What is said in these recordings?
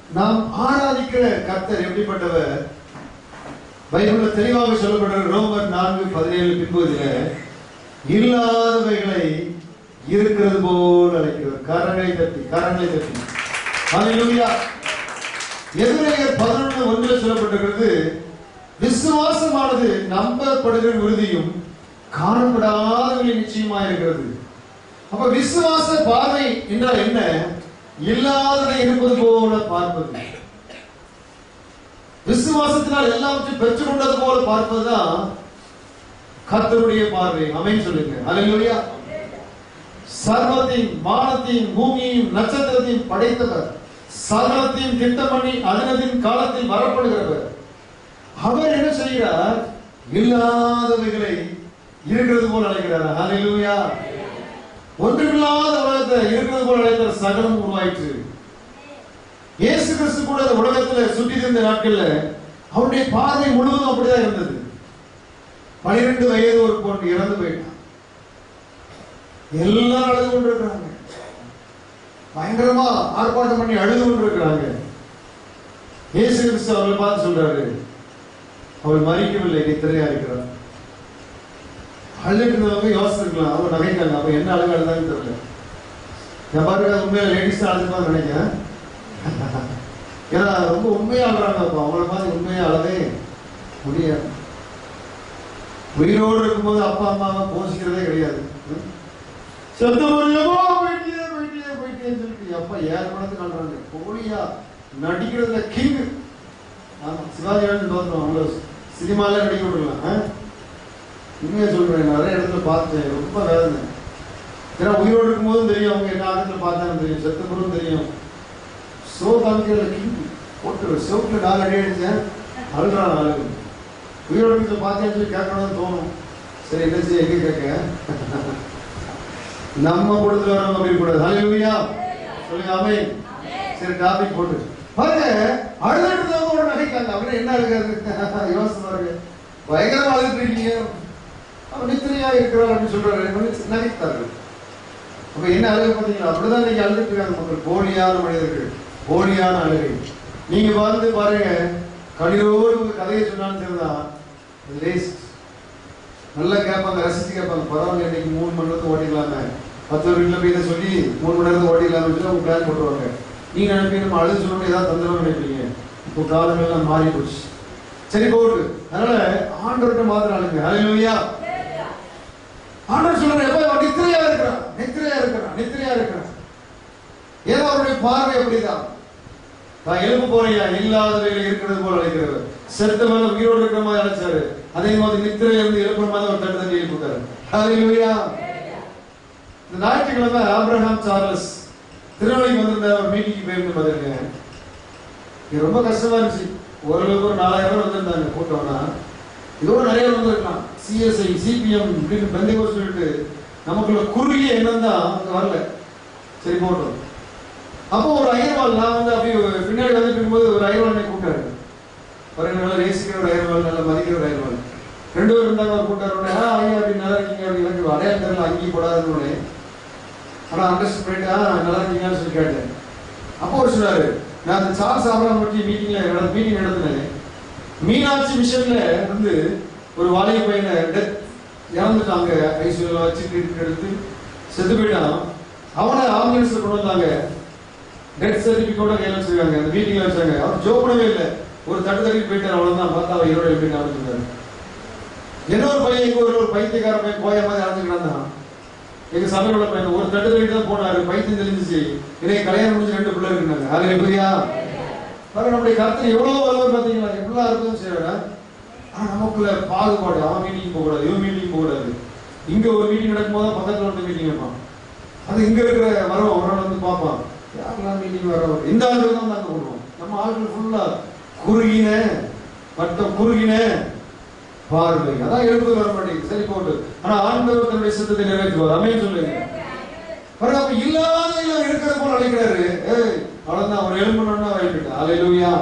நாம் ஆராதிக்கிற கர்த்தர் எப்படிப்பட்டவர் பைபிள்ல தெளிவாக சொல்லப்பட்ட ரோமர் நான்கு பதினேழு பின்பகுதியில இல்லாதவைகளை இருக்கிறது போல் அழைக்கிறவர் கரங்களை தட்டி கரங்களை தட்டி ஹalleluya எபிரேயர் பதினொன்று ஒன்றில் சொல்லப்பட்டிருக்கிறது விசுவாசமானது நம்பப்படுகிற உறுதியும் காணப்படாதவர்களின் நிச்சயமா இருக்கிறது அப்ப விசுவாச பார்வை என்றால் என்ன இல்லாததை இருப்பது போல பார்ப்பது விசுவாசத்தினால் எல்லாவற்றையும் பெற்றுக்கொண்டது போல பார்ப்பதுதான் கர்த்தருடைய பார்வை அமைன்னு சொல்லுங்க அல்லேலூயா சர்வத்தையும் வானத்தையும் பூமியையும் நட்சத்திரத்தையும் படைத்தவர் சகலத்தையும் திட்டம் பண்ணி அதினத்தின் காலத்தில் வரப்படுகிறவர் அவர் என்ன செய்கிறார் இல்லாதவைகளை இருக்கிறது போல் அழைக்கிறார் ஹalleluya ஒன்றுமில்லாத உலகத்தை இருக்கிறது போல் அழைக்கிற சகலம் உருவாயிற்று இயேசு கிறிஸ்து கூட இந்த உலகத்துல சுற்றி இருந்த நாட்கள்ல அவருடைய பார்வை முழுவதும் அப்படிதான் இருந்தது பனிரெண்டு வயது ஒரு பொண்ணு இறந்து போயிட்டான் எல்லாரும் அழுது கொண்டிருக்கிறாங்க பயங்கரமா ஆர்ப்பாட்டம் பண்ணி அழுது கொண்டிருக்கிறாங்க இயேசு கிறிஸ்து அவர்களை பார்த்து சொல்றாரு அவள் மறிக்கவில்லை நித்திரையா இருக்கிறார் அழுதுட்டு இருந்தவங்க யோசிச்சிருக்கலாம் அவங்க நகைக்காங்க அப்ப என்ன அழுகு அழுதான்னு தெரியல நான் பாருங்க உண்மையில லேடிஸ் அழுதுப்பான்னு நினைக்கிறேன் ஏன்னா ரொம்ப உண்மையா அழுறாங்க அப்ப அவங்கள பார்த்து உண்மையா அழவே முடியாது உயிரோடு இருக்கும்போது அப்பா அம்மாவை போசிக்கிறதே கிடையாது ம்? சத்தம் வருதோ போயிட்டே போயிட்டே போயிட்டேன்னு சொல்லிட்டு அப்பா ஏழு மணத்துக்கு அழுறாங்க கோழியா நடிக்கிறதுல கிங் ஆமா சிவாஜி கணேசன் தோற்றம் அவங்கள சினிமால நடிக்க விடலாம் ஆ? உண்மையா சொல்றேன் நிறைய இடத்துல பார்த்தேன் ரொம்ப வேதனை ஏன்னா உயிரோடு இருக்கும்போதும் தெரியும் அவங்க என்ன ஆகத்துல பார்த்தாலும் தெரியும் செத்த பிறகும் தெரியும் சோ காமிக்கிறதுல கிங் போட்டு சோப்புல நாலு அடி அடிச்சேன் அழுறான் அழகு உயிரோடு இருக்கிறத பார்த்தேன்னு சொல்லி கேட்கணும்னு தோணும் சரி என்ன செய்ய எங்க கேட்க நம்ம கூடத்துல வரவங்க அப்படி கூடாது ஹalleluya சொல்லுங்க ஆமென் சரி டாபிக் போட்டு பாருங்க அழுதுட்டு ஒரு நகைக்காங்க அவரு என்ன அழுகாது யோசனை பாருங்க பயங்கரமா அழுதுட்டு இருக்கீங்க அவன் நித்திரையா இருக்கிறார் அப்படின்னு சொல்றாரு நகைத்தார்கள் அப்ப என்ன அழுகு பார்த்தீங்களா அப்படிதான் நீங்க அழுதுட்டு இருக்காங்க மக்கள் போலியான மனிதர்கள் போலியான அழுகை நீங்க வந்து பாருங்க கண்ணீரோடு உங்க கதையை சொன்னாலும் சரிதான் லேஸ் நல்லா கேட்பாங்க ரசிச்சு கேட்பாங்க பரவாயில்ல இன்னைக்கு மூணு மணி நேரத்துக்கு ஓட்டிக்கலாமே பத்து ஒரு வீட்டில் போய் இதை சொல்லி மூணு மணி நேரத்துக்கு ஓட்டிக்கலாம்னு சொல்லி அவங்க பிளான் போட்டுருவாங்க நீங்க நினைப்பீங்க நம்ம அழுது சொல்லணும் ஏதாவது தந்துடும் நினைப்பீங்க இப்போ காலங்கள் எல்லாம் மாறி போச்சு சரி போட்டு அதனால ஆண்டவர்கிட்ட மாத்திரம் அழுங்க ஹalleluya ஆண்டவர் சொல்றாரு எப்ப அவன் நித்திரையா இருக்கிறான் நித்திரையா இருக்கிறான் நித்திரையா இருக்கிறான் ஏதோ அவருடைய பார்வை அப்படிதான் நான் எழுப்பு போறையா இல்லாதவைகள் இருக்கிறது போல அழைக்கிறவர் செத்த மேல உயிரோடு இருக்கிற மாதிரி அழைச்சாரு அதே மாதிரி நித்திரையில இருந்து எழுப்புற மாதிரி ஒரு தட்டு தட்டி எழுப்பிட்டாரு ஹalleluya இந்த ஞாயிற்றுக்கிழமை ஆபிரகாம் சார்லஸ் திருநெல்வேலிக்கு வந்திருந்த ஒரு மீட்டிங்கு போயிருந்து பாருங்க இது ரொம்ப கஷ்டமா இருந்துச்சு ஓரளவுக்கு ஒரு நாலாயிரம் பேர் வந்திருந்தாங்க கூட்டம்னா இதோட நிறைய பேர் வந்திருக்கலாம் சிஎஸ்ஐ சிபிஎம் இப்படின்னு பெந்தைகோஸ் சொல்லிட்டு நமக்குள்ள குறுகிய எண்ணம் தான் அங்க வரல சரி போட்டோம் அப்போ ஒரு ஐயர்வாள் நான் வந்து அப்படியே பின்னாடி வந்துட்டு இருக்கும்போது ஒரு ஐயர்வாள் என்னை கூப்பிட்டாரு பாருங்க நல்லா நேசிக்கிற ஒரு ஐயர்வாள் நல்லா மதிக்கிற ஒரு ஐயர்வாள் ரெண்டு பேர் இருந்தாங்க அவர் கூப்பிட்டாரு உடனே ஆ ஐயா அப்படி நல்லா இருக்கீங்க அப்படி எனக்கு அடையாளம் தெரியல அங்கேயும் போடாதுன்னு உடனே ஆனா அண்டர்ஸ்ட் பண்ணிட்டு ஆ நல்லா இருக்கீங்கன்னு சொல்லி கேட்டேன் அப்போ ஒரு சொன்னாரு நான் அந்த சார்ஸ் ஆபரம் பற்றி மீட்டிங்ல மீட்டிங் நடத்தினேன் மீனாட்சி மிஷன்ல இருந்து ஒரு வாலிப பையனை டெத் இறந்துட்டாங்க ஐசியூல வச்சு ட்ரீட்மெண்ட் எடுத்து செத்து போயிட்டான் அவனை ஆம்புலன்ஸ்ல கொண்டு வந்தாங்க டெத் சர்டிபிகேட்டோட கையில வச்சிருக்காங்க அந்த மீட்டிங்ல வச்சாங்க அவர் ஜோ பண்ணவே இல்லை ஒரு தட்டு தட்டி போயிட்டார் அவ்வளவுதான் பார்த்தா அவர் இருபது எழுப்பி நடந்துருக்காரு இன்னொரு பையன் எங்க ஒரு ஒரு பைத்தியக்கார பையன் கோய மாதிரி அடைஞ்சு கிடந்தான் எங்க சபையோட பையன் ஒரு தட்டு தட்டி தான் போனாரு பைத்தியம் தெரிஞ்சிச்சு எனக்கு கல்யாணம் முடிஞ்சு ரெண்டு பிள்ளை இருக்குனாங்க அதுல எப்படியா பாருங்க நம்முடைய கருத்து எவ்வளவு வல்லவர் பாத்தீங்களா எவ்வளவு அற்புதம் செய்யறா ஆனா நமக்குள்ள பாகுபாடு அவன் மீட்டிங் போக கூடாது இவன் மீட்டிங் போக கூடாது இங்க ஒரு மீட்டிங் நடக்கும் போது பக்கத்துல வந்து மீட்டிங் வைப்பான் அது இங்க இருக்கிற வரவன் ஒரு நாள் வந்து பார்ப்பான் யாரெல்லாம் மீட்டிங் வரவர் இந்த ஆளுக்கு தான் நாங்க பண்ணுவோம் நம்ம ஆட்கள் ஃபுல்லா குறுகின மட்டம் குறுகின பார்வை அதான் எழுபது வர மாட்டேங்குது சரி போட்டு ஆனா ஆண்டவர் தன்னுடைய சித்தத்தை நிறைவேற்றுவார் அமே சொல்லுங்க பாருங்க அப்ப இல்லாத இல்லாத இருக்கிற போல அழைக்கிறாரு ஏய் அவ்வளவுதான் அவர் எழும்பணும்னா வைக்கிட்டா அலையிலுயா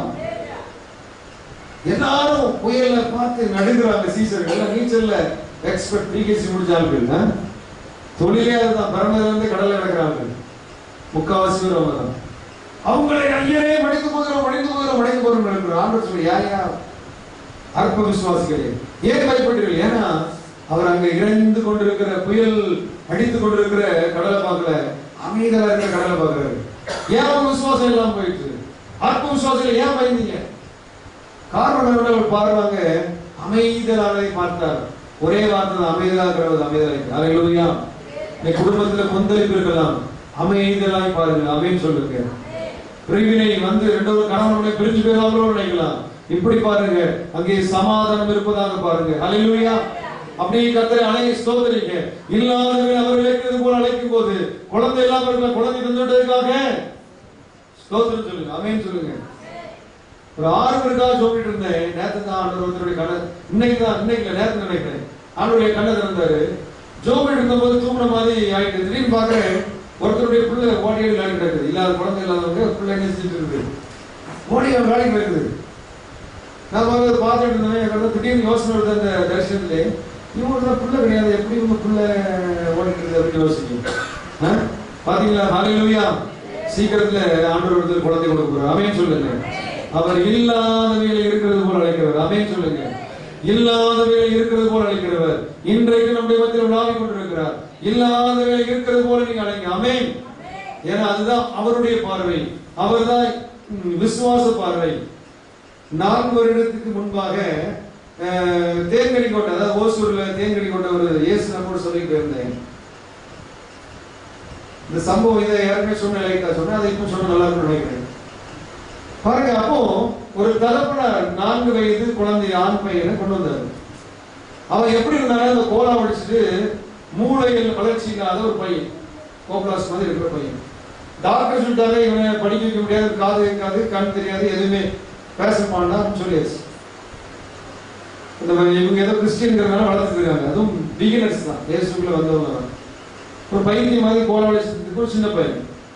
எல்லாரும் புயல்ல பார்த்து நடுங்குறாங்க சீசர்கள் எல்லாம் நீச்சல்ல எக்ஸ்பர்ட் பிகேசி முடிச்ச ஆட்கள் ஆ? தொழிலே அதுதான் பிறந்ததுல இருந்து கடல்ல கிடக்குறாங்க முக்காவாசி பேர் அவங்க தான் அவங்களை ஐயரே மடித்து போகிற ஆண்டவர் சொல்லி யார் யார் அற்ப விசுவாசிகளே ஏன் பயப்படுறீர்கள் ஏன்னா அவர் அங்க இறந்து கொண்டிருக்கிற புயல் அடித்து கொண்டிருக்கிற கடலை பார்க்கல அமைதியா இருக்கிற கடலை பார்க்கிறாரு ஏன் அவங்க விசுவாசம் எல்லாம் போயிட்டு அற்ப விசுவாசிகள் ஏன் பயந்தீங்க காரணம் என்ன அவர் பாருவாங்க அமைதலானை பார்த்தார் ஒரே வார்த்தை அமைதலா இருக்கிறவர் அமைதலாய் அலையிலுயா இந்த குடும்பத்துல கொந்தளிப்பு இருக்கலாம் அமைதலாய் பாருங்க அமைன்னு சொல்லுங்க பிரிவினை வந்து ரெண்டு ஒரு கணவனுடைய பிரிஞ்சு போயதாங்களோ நினைக்கலாம் இப்படி பாருங்க அங்கே சமாதானம் இருப்பதாக பாருங்க அலையிலுயா அப்படியே கத்தரை அணைய ஸ்தோதரிங்க இல்லாதவர்கள் அவர் அழைக்கிறது போல அழைக்கும் போது குழந்தை இல்லாம இருக்கலாம் குழந்தை தந்துட்டதுக்காக ஸ்தோத்திரம் சொல்லுங்க அமேன் சொல்லுங்க ஒரு ஆறு பேருக்காக சொல்லிட்டு இருந்தேன் நேத்து தான் ஆண்டவர் ஒருத்தருடைய கண்ணை இன்னைக்கு தான் இன்னைக்கு இல்ல, நேத்து நினைக்கிறேன் ஆண்டவருடைய கண்ணை திறந்தாரு ஜோபிட்டு இருந்தபோது தூங்குன மாதிரி ஆயிட்டு திடீர்னு பாக்குறேன் ஒருத்தருடைய பிள்ளை ஓடியாடி விளையாடி கிடக்குது இல்லாத குழந்தை இல்லாதவங்க பிள்ளை என்ன செஞ்சுட்டு இருக்குது ஓடி விளையாடி கிடக்குது நான் பார்த்து பார்த்துட்டு இருந்தேன் எனக்கு வந்து திடீர்னு யோசனை வருது அந்த தரிசனத்திலே இவங்க தான் பிள்ளை கிடையாது எப்படி இவங்க பிள்ளை ஓடிட்டு இருக்குது அப்படின்னு யோசிக்கும் ஆ? பாத்தீங்களா ஹalleluya சீக்கிரத்துல ஆண்டவர் ஒருத்தர் குழந்தை கொடுக்க போறார் அமேன் சொல்லுங்க அவர் இல்லாதவையில் இருக்கிறது போல அழைக்கிறவர் அமேன் சொல்லுங்க இல்லாதவையில் இருக்கிறது போல அழைக்கிறவர் இன்றைக்கு நம்முடைய மத்தியில் விழாவிக் கொண்டிருக்கிறார் இல்லாதவையில் இருக்கிறது போல நீங்க அழைங்க அமேன் ஏன்னா அதுதான் அவருடைய பார்வை அவர்தான் ம், விசுவாச பார்வை நான்கு வருடத்துக்கு முன்பாக அஹ், தேன்கனி கோட்டை அதாவது ஓசூர்ல தேன்கனி கோட்டை ஒரு இயேசு நம்மோடு சொல்லி போயிருந்தேன் இந்த சம்பவம் இதை ஏற்கனவே சொன்ன லைட்டா சொன்னேன் அதை இப்போ சொன்ன நல்லா இருக்கும்னு நினைக்கிறேன் பாருங்க அப்போ ஒரு தகப்பனார் நான்கு வயது குழந்தை ஆண் பையனை கொண்டு வந்தாரு அவன் எப்படி இருந்தாலும் அந்த கோலா அடிச்சுட்டு மூளையில் வளர்ச்சி இல்லாத ஒரு பையன் கோப்லாஸ் மாதிரி இருக்கிற பையன் டாக்டர் சொல்லிட்டாங்க இவனை படிக்க வைக்க முடியாது காது கேட்காது கண் தெரியாது எதுவுமே பேச மாட்டான்னு சொல்லியாச்சு இந்த மாதிரி இவங்க ஏதோ கிறிஸ்டியன்கிறதுனால வளர்த்துட்டு இருக்காங்க அதுவும் பிகினர்ஸ் தான் இயேசுக்குள்ள வந்தவங்க தான் ஒரு பைத்தியம் மாதிரி கோலா அடிச்சதுக்கு ஒரு சின்ன பையன்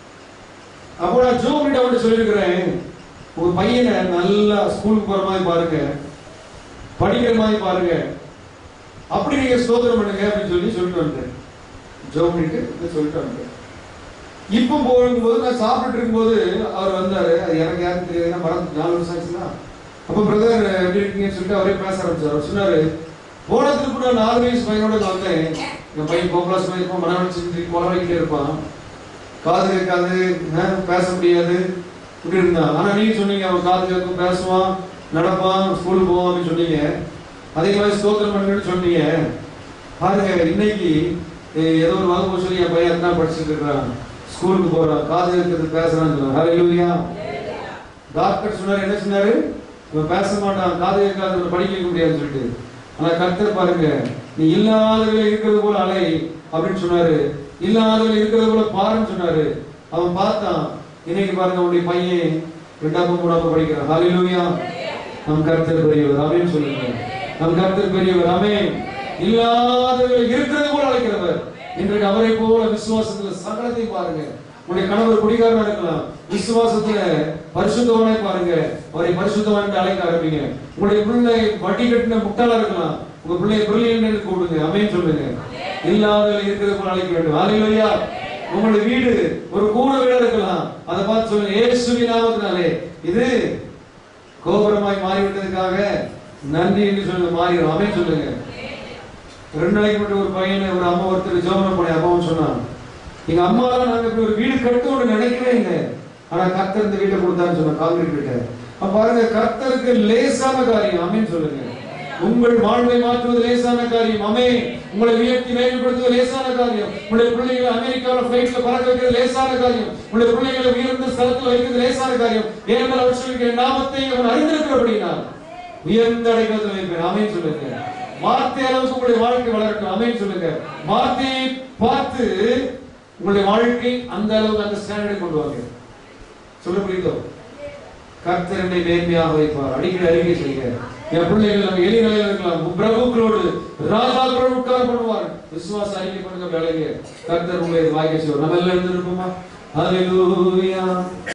அப்போ நான் ஜோ கிட்ட அவன்கிட்ட சொல்லியிருக்கிறேன் ஒரு பையனை நல்லா ஸ்கூலுக்கு போற மாதிரி பாருங்க படிக்கிற மாதிரி பாருங்க அப்படி நீங்க ஸ்தோத்திரம் பண்ணுங்க அப்படின்னு சொல்லி சொல்லிட்டு வந்தேன் ஜோ பண்ணிட்டு இதை சொல்லிட்டு வந்தேன் இப்போ போகும்போது நான் சாப்பிட்டுட்டு இருக்கும்போது அவர் வந்தாரு அது எனக்கு யாரும் தெரியாது மறந்து நாலு வருஷம் ஆச்சுன்னா அப்போ பிரதர் எப்படி இருக்கீங்கன்னு சொல்லிட்டு அவரே பேச ஆரம்பிச்சார் அவர் சொன்னாரு போனதுக்கு கூட நாலு வயசு பையனோட நான் வந்தேன் என் பையன் கோகுலாஸ் மாதிரி இருப்பான் மனவழி செஞ்சு கொலவழிக்கிட்டே இருப்பான் காது கேட்காது அஹ், பேச முடியாது இப்படி இருந்தான் ஆனா நீங்க சொன்னீங்க அவன் காது கேட்கும் பேசுவான் நடப்பான் ஸ்கூலுக்கு போவான் அப்படின்னு சொன்னீங்க அதே மாதிரி ஸ்தோத்திரம் பண்ணுன்னு சொன்னீங்க பாருங்க இன்னைக்கு eh, ஏதோ ஒரு வகுப்பு சொல்லி என் பையன் தான் படிச்சுட்டு இருக்கிறான் ஸ்கூலுக்கு போறான் காது கேட்கறது பேசுறான்னு சொன்னான் ஹalleluya டாக்டர் சொன்னாரு என்ன சொன்னாரு இவன் பேச மாட்டான் காது கேட்காது இவனை படிக்க வைக்க முடியாதுன்னு சொல்லிட்டு ஆனா கர்த்தர் பாருங்க நீ இல்லாதவர்கள் இருக்கிறது போல அலை அப்படின்னு சொன்னாரு இல்லாதவர்கள் இருக்கிறது போல பாருன்னு சொன்னாரு அவன் பார்த்தான் இன்னைக்கு பாருங்க உன்னுடைய பையன் ரெண்டாம் மூணாம் படிக்கிறான் ஹalleluya நம் கர்த்தர் பெரியவர் ஆமென் சொல்லுங்க நம் கர்த்தர் பெரியவர் ஆமென் இல்லாதவர்கள் இருக்கிறது போல அழைக்கிறவர் இன்றைக்கு அவரை போல விசுவாசத்துல சகலத்தை பாருங்க உங்களுடைய கணவர் குடிகாரனா இருக்கலாம் விசுவாசத்துல பரிசுத்தவனை பாருங்க அவரை பரிசுத்தவன் என்று அழைக்க ஆரம்பிங்க உங்களுடைய பிள்ளை வட்டி கட்டின முட்டாளா இருக்கலாம் உங்க பிள்ளைய பிரில்லியன்ட் கூப்பிடுங்க அமேன் சொல்லுங்க இல்லாதவர்கள் இருக்கிறது போல அழைக்க வேண்டும் ஹalleluya உங்களுடைய வீடு ஒரு கூரை வீடா இருக்கலாம் அதை பார்த்து சொல்லுங்க இயேசுவின் நாமத்தினாலே இது கோபுரமாய் மாறிவிட்டதுக்காக நன்றி என்று சொல்லுங்க மாறிடும் அமேன் சொல்லுங்க ரெண்டு நாளைக்கு மட்டும் ஒரு பையனை ஒரு அம்மா ஒருத்தர் ஜோமனம் பண்ணி அம்மாவும் சொன்னான் எங்க அம்மாலாம் நாங்க இப்படி ஒரு வீடு கட்டணும்னு நினைக்கவே இல்லை ஆனா கர்த்தர் இந்த வீட்டை கொடுத்தான்னு சொன்ன காங்கிரீட் வீட்டை அப்ப பாருங்க கர்த்தருக்கு லேசான காரியம் அமேன் சொல்லுங்க உங்கள் வாழ்வை மாற்றுவது லேசான காரியம் அமே உங்களை உயர்த்தி மேம்படுத்துவது லேசான காரியம் உங்களுடைய பிள்ளைகளை அமெரிக்காவில் ஃபிளைட்ல பறக்க வைக்கிறது லேசான காரியம் உங்களுடைய பிள்ளைகளை உயர்ந்த ஸ்தலத்தில் வைக்கிறது லேசான காரியம் ஏனென்றால் அவர் சொல்லிருக்கிற நாமத்தை அவன் அறிந்திருக்கிறபடினால் உயர்ந்த அடைக்கலத்தில் வைப்பேன் அமேன் சொல்லுங்க வார்த்தை அளவுக்கு உங்களுடைய வாழ்க்கை வளரட்டும் அமேன் சொல்லுங்க வார்த்தையை பார்த்து உங்களுடைய வாழ்க்கை அந்த அளவுக்கு அந்த ஸ்டாண்டர்டை கொண்டு வாங்க சொல்ல புரியுதோ கர்த்தர் என்னை நேர்மையாக வைப்பார் அடிக்கடி அறிக்கை செய்யுங்க என் பிள்ளைகள் நம்ம எலி நிலையில இருக்கலாம் பிரபுக்களோடு ராஜாக்களோடு உட்கார பண்ணுவார் விசுவாச அறிக்கை பண்ணுங்க வேலைங்க கர்த்தர் உங்களை வாய்க்க செய்வார் நம்ம எல்லாம் இருந்திருப்போமா ஹalleluya